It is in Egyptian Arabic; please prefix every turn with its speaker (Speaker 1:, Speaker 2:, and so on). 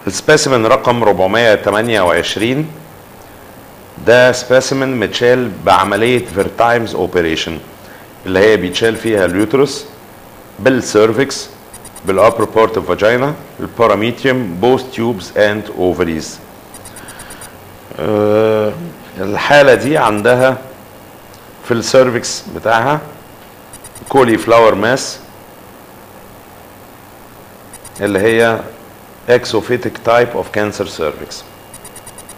Speaker 1: السبيسيمن رقم 428 ده سبيسيمن متشال بعمليه فيرتايمز اوبريشن اللي هي بيتشال فيها اليوترس بالسيرفكس بالابر بورت اوف فاجينا الباراميتريوم بوث تيوبز اند اوفريز الحاله دي عندها في السيرفكس بتاعها كولي فلاور ماس اللي هي exophytic type of cancer cervix